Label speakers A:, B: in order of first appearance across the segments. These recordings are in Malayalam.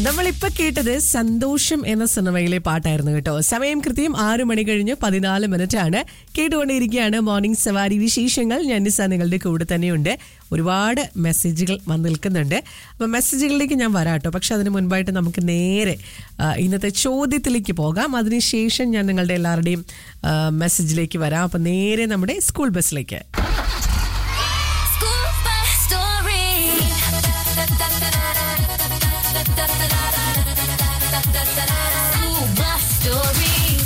A: നമ്മളിപ്പോ കേട്ടത് സന്തോഷം എന്ന സിനിമയിലെ പാട്ടായിരുന്നു കേട്ടോ സമയം കൃത്യം ആറു മണി കഴിഞ്ഞ് പതിനാല് മിനിറ്റ് ആണ് കേട്ടുകൊണ്ടിരിക്കുകയാണ് മോർണിംഗ് സവാരി വിശേഷങ്ങൾ ഞാൻ നിസ നിങ്ങളുടെ കൂടെ തന്നെയുണ്ട് ഒരുപാട് മെസ്സേജുകൾ വന്ന് നിൽക്കുന്നുണ്ട് അപ്പൊ മെസ്സേജുകളിലേക്ക് ഞാൻ വരാം കേട്ടോ പക്ഷെ അതിന് മുൻപായിട്ട് നമുക്ക് നേരെ ആ, ഇന്നത്തെ ചോദ്യത്തിലേക്ക് പോകാം അതിനുശേഷം ഞാൻ നിങ്ങളുടെ എല്ലാവരുടെയും ആ, മെസ്സേജിലേക്ക് വരാം അപ്പൊ നേരെ നമ്മുടെ സ്കൂൾ ബസ്സിലേക്ക്
B: School bus story. School bus story.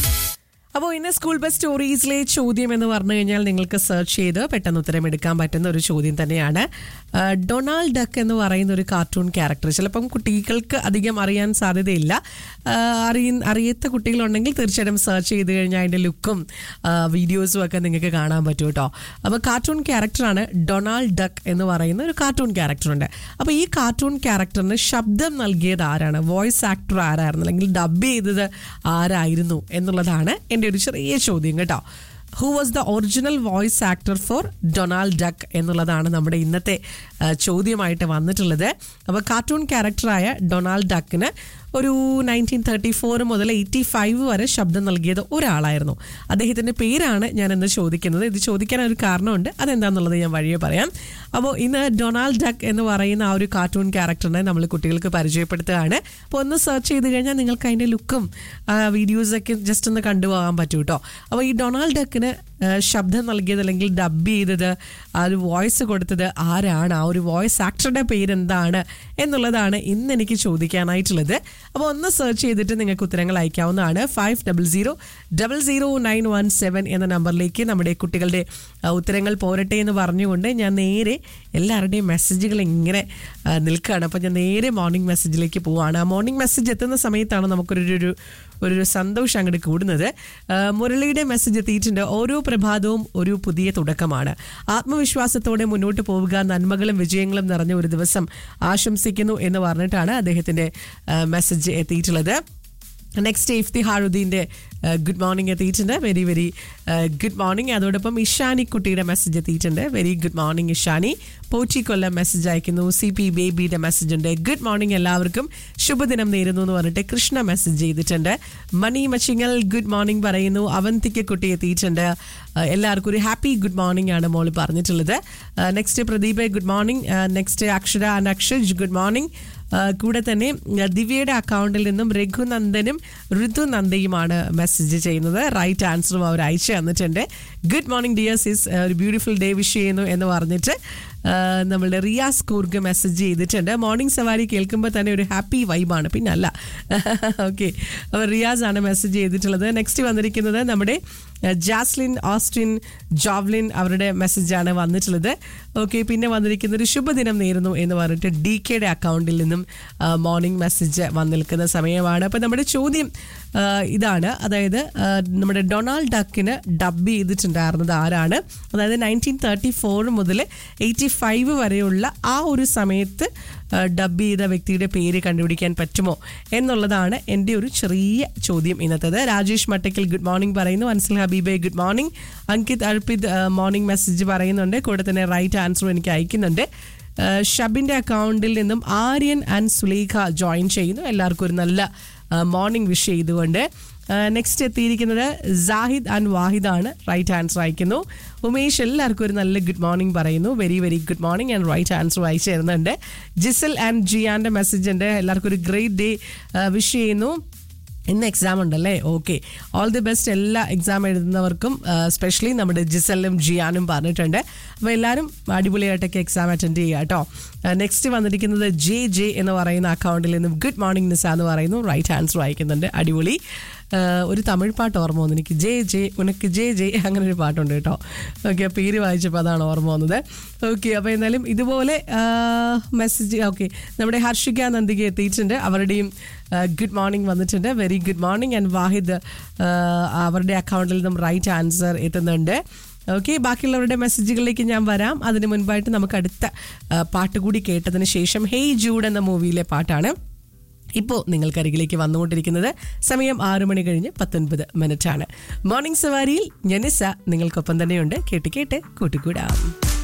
A: അപ്പോൾ ഇന്ന് സ്കൂൾ ബസ് സ്റ്റോറീസിലെ ചോദ്യം എന്ന് പറഞ്ഞു കഴിഞ്ഞാൽ നിങ്ങൾക്ക് സെർച്ച് ചെയ്ത് പെട്ടെന്ന് ഉത്തരം എടുക്കാൻ പറ്റുന്ന ഒരു ചോദ്യം തന്നെയാണ് ആ, ഡൊണാൾഡ് ഡക്ക് എന്ന് പറയുന്ന ഒരു കാർട്ടൂൺ ക്യാരക്ടർ ചിലപ്പം കുട്ടികൾക്ക് അധികം അറിയാൻ സാധ്യതയില്ല ആ, അറിയ അറിയാത്ത കുട്ടികളുണ്ടെങ്കിൽ തീർച്ചയായിട്ടും സെർച്ച് ചെയ്ത് കഴിഞ്ഞാൽ അതിൻ്റെ ലുക്കും വീഡിയോസും ഒക്കെ നിങ്ങൾക്ക് കാണാൻ പറ്റും കേട്ടോ അപ്പോൾ കാർട്ടൂൺ ക്യാരക്ടറാണ് ഡൊണാൾഡ് ഡക്ക് എന്ന് പറയുന്ന ഒരു കാർട്ടൂൺ ക്യാരക്ടറുണ്ട് അപ്പോൾ ഈ കാർട്ടൂൺ ക്യാരക്ടറിന് ശബ്ദം നൽകിയത് ആരാണ് വോയിസ് ആക്ടർ ആരായിരുന്നു അല്ലെങ്കിൽ ഡബ് ചെയ്തത് ആരായിരുന്നു എന്നുള്ളതാണ് എൻ്റെ ഒരു ചെറിയ ചോദ്യം കേട്ടോ who was the original voice actor for Donald Duck എന്നുള്ളതാണ് നമ്മുടെ ഇന്നത്തെ ആ, ചോദ്യമായിട്ട് വന്നിട്ടുള്ളത് അപ്പോൾ കാർട്ടൂൺ ക്യാരക്ടറായ ഡൊണാൾഡ് ഡക്കിന് ഒരു നയൻറ്റീൻ തേർട്ടി ഫോർ മുതൽ എയ്റ്റി ഫൈവ് വരെ ശബ്ദം നൽകിയത് ഒരാളായിരുന്നു അദ്ദേഹത്തിൻ്റെ പേരാണ് ഞാൻ ഇന്ന് ചോദിക്കുന്നത് ഇത് ചോദിക്കാൻ ഒരു കാരണമുണ്ട് അതെന്താണെന്നുള്ളത് ഞാൻ വഴിയെ പറയാം അപ്പോൾ ഇന്ന് ഡൊണാൾഡ് ഡക്ക് എന്ന് പറയുന്ന ആ ഒരു കാർട്ടൂൺ ക്യാരക്ടറിനെ നമ്മൾ കുട്ടികൾക്ക് പരിചയപ്പെടുത്തുകയാണ് അപ്പോൾ ഒന്ന് സെർച്ച് ചെയ്ത് കഴിഞ്ഞാൽ നിങ്ങൾക്ക് അതിൻ്റെ ലുക്കും വീഡിയോസൊക്കെ ജസ്റ്റ് ഒന്ന് കണ്ടുപോകാൻ പറ്റും കേട്ടോ അപ്പോൾ ഈ ഡൊണാൾഡ് ഡക്കിന് ആ, ശബ്ദം നൽകിയത് അല്ലെങ്കിൽ ഡബ് ചെയ്തത് ആ ഒരു വോയിസ് കൊടുത്തത് ആരാണ് ആ ഒരു വോയിസ് ആക്ടറുടെ പേരെന്താണ് എന്നുള്ളതാണ് ഇന്ന് എനിക്ക് ചോദിക്കാനായിട്ടുള്ളത് അപ്പോൾ ഒന്ന് സെർച്ച് ചെയ്തിട്ട് നിങ്ങൾക്ക് ഉത്തരങ്ങൾ അയക്കാവുന്നതാണ് five double zero double zero nine one seven എന്ന നമ്പറിലേക്ക് നമ്മുടെ കുട്ടികളുടെ ആ, ഉത്തരങ്ങൾ പോരട്ടെ എന്ന് പറഞ്ഞുകൊണ്ട് ഞാൻ നേരെ എല്ലാവരുടെയും മെസ്സേജുകൾ ഇങ്ങനെ ആ, നിൽക്കുകയാണ് അപ്പോൾ ഞാൻ നേരെ മോർണിംഗ് മെസ്സേജിലേക്ക് പോവുകയാണ് ആ മോർണിംഗ് മെസ്സേജ് എത്തുന്ന സമയത്താണ് നമുക്കൊരു ഒരു ഒരു സന്തോഷം അങ്ങോട്ട് കൂടുന്നത് ആ, മുരളിയുടെ മെസ്സേജ് എത്തിയിട്ടുണ്ട് ഓരോ പ്രഭാതവും ഒരു പുതിയ തുടക്കമാണ് ആത്മവിശ്വാസത്തോടെ മുന്നോട്ട് പോവുക നന്മകളും വിജയങ്ങളും നിറഞ്ഞ ഒരു ദിവസം ആശംസിക്കുന്നു എന്ന് പറഞ്ഞിട്ടാണ് അദ്ദേഹത്തിന്റെ ആ, മെസ്സേജ് എത്തിയിട്ടുള്ളത് നെക്സ്റ്റ് ഇഫ്തിഹാറുദ്ദീൻ്റെ ഗുഡ് മോർണിംഗ് എത്തിയിട്ടുണ്ട് വെരി വെരി ഗുഡ് മോർണിംഗ് അതോടൊപ്പം ഇഷാനി കുട്ടിയുടെ മെസ്സേജ് എത്തിയിട്ടുണ്ട് very good morning Ishani Pochikollam message അയക്കുന്നു സി പി ബേബിയുടെ മെസ്സേജ് ഉണ്ട് ഗുഡ് മോർണിംഗ് എല്ലാവർക്കും ശുഭദിനം നേരുന്നു എന്ന് പറഞ്ഞിട്ട് കൃഷ്ണ മെസ്സേജ് ചെയ്തിട്ടുണ്ട് മണി മച്ചിങ്ങൽ ഗുഡ് മോർണിംഗ് പറയുന്നു അവന്തിക്ക് കുട്ടി എത്തിയിട്ടുണ്ട് ആ, എല്ലാവർക്കും ഒരു ഹാപ്പി ഗുഡ് മോർണിംഗ് ആണ് മോള് പറഞ്ഞിട്ടുള്ളത് next Pradeep good morning next Akshara and Akshaj good morning ആ, കൂടെ തന്നെ ആ, ദിവ്യയുടെ അക്കൗണ്ടിൽ നിന്നും രഘുനന്ദനും ഋതുനന്ദയുമാണ് മെസ്സേജ് ചെയ്യുന്നത് റൈറ്റ് ആൻസറും അവർ അയച്ചു തന്നിട്ടുണ്ട് ഗുഡ് മോർണിംഗ് ഡിയേഴ്സ് ഇസ് ഒരു ബ്യൂട്ടിഫുൾ ഡേ വിഷ് ചെയ്യുന്നു എന്ന് പറഞ്ഞിട്ട് ആ, നമ്മളുടെ റിയാസ് കൂർഗ് മെസ്സേജ് ചെയ്തിട്ടുണ്ട് മോർണിംഗ് സവാരി കേൾക്കുമ്പോൾ തന്നെ ഒരു ഹാപ്പി വൈബാണ് പിന്നെ അല്ല ഓക്കെ അപ്പോൾ റിയാസ് ആണ് മെസ്സേജ് ചെയ്തിട്ടുള്ളത് നെക്സ്റ്റ് വന്നിരിക്കുന്നത് നമ്മുടെ ആ, ജാസ്ലിൻ ഓസ്റ്റിൻ ജോവ്ലിൻ അവരുടെ മെസ്സേജാണ് വന്നിട്ടുള്ളത് ഓക്കെ പിന്നെ വന്നിരിക്കുന്നത് ഒരു ശുഭദിനം നേരുന്നു എന്ന് പറഞ്ഞിട്ട് ഡി കെയുടെ അക്കൗണ്ടിൽ നിന്നും മോർണിംഗ് മെസ്സേജ് വന്നു നിൽക്കുന്ന സമയമാണ് അപ്പോൾ നമ്മുടെ ചോദ്യം ആ, ഇതാണ് അതായത് ആ, നമ്മുടെ ഡൊണാൾഡ് ഡക്കിന് ഡബ് ചെയ്തിട്ടുണ്ടായിരുന്നത് ആരാണ് അതായത് നയൻറ്റീൻ തേർട്ടി ഫോർ മുതൽ എയ്റ്റി ഫൈവ് വരെയുള്ള ആ ഒരു സമയത്ത് ഡബ് ചെയ്ത വ്യക്തിയുടെ പേര് കണ്ടുപിടിക്കാൻ പറ്റുമോ എന്നുള്ളതാണ് എൻ്റെ ഒരു ചെറിയ ചോദ്യം ഇന്നത്തത് രാജേഷ് മട്ടക്കൽ ഗുഡ് മോർണിംഗ് പറയുന്നു Ansal Habeebe good morning Ankit Arpit morning message പറയുന്നുണ്ട് കൂടെ തന്നെ റൈറ്റ് ആൻസറും എനിക്ക് അയക്കുന്നുണ്ട് ആ, ഷബിൻ്റെ അക്കൗണ്ടിൽ നിന്നും ആര്യൻ ആൻഡ് സുലേഖ ജോയിൻ ചെയ്യുന്നു എല്ലാവർക്കും ഒരു നല്ല മോർണിംഗ് വിഷ് ചെയ്തുകൊണ്ട് നെക്സ്റ്റ് എത്തിയിരിക്കുന്നത് സാഹിദ് ആൻഡ് വാഹിദാണ് റൈറ്റ് ആൻസർ അയക്കുന്നു ഉമേഷ് എല്ലാവർക്കും ഒരു നല്ല ഗുഡ് മോർണിംഗ് പറയുന്നു very very good morning and right answer അയച്ചു തരുന്നുണ്ട് ജിസൽ ആൻഡ് ജിയാൻ്റെ മെസ്സേജ് ഉണ്ട് എല്ലാവർക്കും ഒരു ഗ്രേറ്റ് ഡേ വിഷ് ചെയ്യുന്നു ഇന്ന് എക്സാം ഉണ്ടല്ലേ ഓക്കെ ഓൾ ദി ബെസ്റ്റ് എല്ലാ എക്സാം എഴുതുന്നവർക്കും സ്പെഷ്യലി നമ്മുടെ ജിസലും ജിയാനും പറഞ്ഞിട്ടുണ്ട് അപ്പോൾ എല്ലാവരും അടിപൊളിയായിട്ടൊക്കെ എക്സാം അറ്റൻഡ് ചെയ്യുക കേട്ടോ നെക്സ്റ്റ് വന്നിരിക്കുന്നത് ജെ ജെ എന്ന് പറയുന്ന അക്കൗണ്ടിൽ നിന്നും ഗുഡ് മോർണിംഗ് നിസ എന്ന് പറയുന്നു റൈറ്റ് ആൻസർ വായിക്കുന്നുണ്ട് അടിപൊളി ആ, ഒരു തമിഴ് പാട്ട് ഓർമ്മ വന്നു എനിക്ക് ജെ ജെ ഉനക്ക് ജെ ജെ അങ്ങനെ ഒരു പാട്ടുണ്ട് കേട്ടോ ഓക്കെ പേര് വായിച്ചപ്പോൾ അതാണ് ഓർമ്മ വന്നത് ഓക്കെ അപ്പോൾ എന്തായാലും ഇതുപോലെ മെസ്സേജ് ഓക്കെ നമ്മുടെ ഹർഷിക നന്ദിക എത്തിയിട്ടുണ്ട് അവരുടെയും ഗുഡ് മോർണിംഗ് വന്നിട്ടുണ്ട് very good morning and Wahid ആ, അവരുടെ അക്കൗണ്ടിൽ നിന്നും റൈറ്റ് ആൻസർ എത്തുന്നുണ്ട് ഓക്കെ ബാക്കിയുള്ളവരുടെ മെസ്സേജുകളിലേക്ക് ഞാൻ വരാം അതിന് മുൻപായിട്ട് നമുക്ക് അടുത്ത ആ, പാട്ട് കൂടി കേട്ടതിന് ശേഷം ഹേയ് ജൂഡ് എന്ന മൂവിയിലെ പാട്ടാണ് ഇപ്പോൾ നിങ്ങൾക്കരികിലേക്ക് വന്നുകൊണ്ടിരിക്കുന്നത് സമയം ആറു മണി കഴിഞ്ഞ് പത്തൊൻപത് മിനിറ്റ് ആണ് മോർണിംഗ് സവാരിയിൽ ജനിസ നിങ്ങൾക്കൊപ്പം തന്നെയുണ്ട് കേട്ട് കേട്ട് കൂട്ടിക്കൂടാം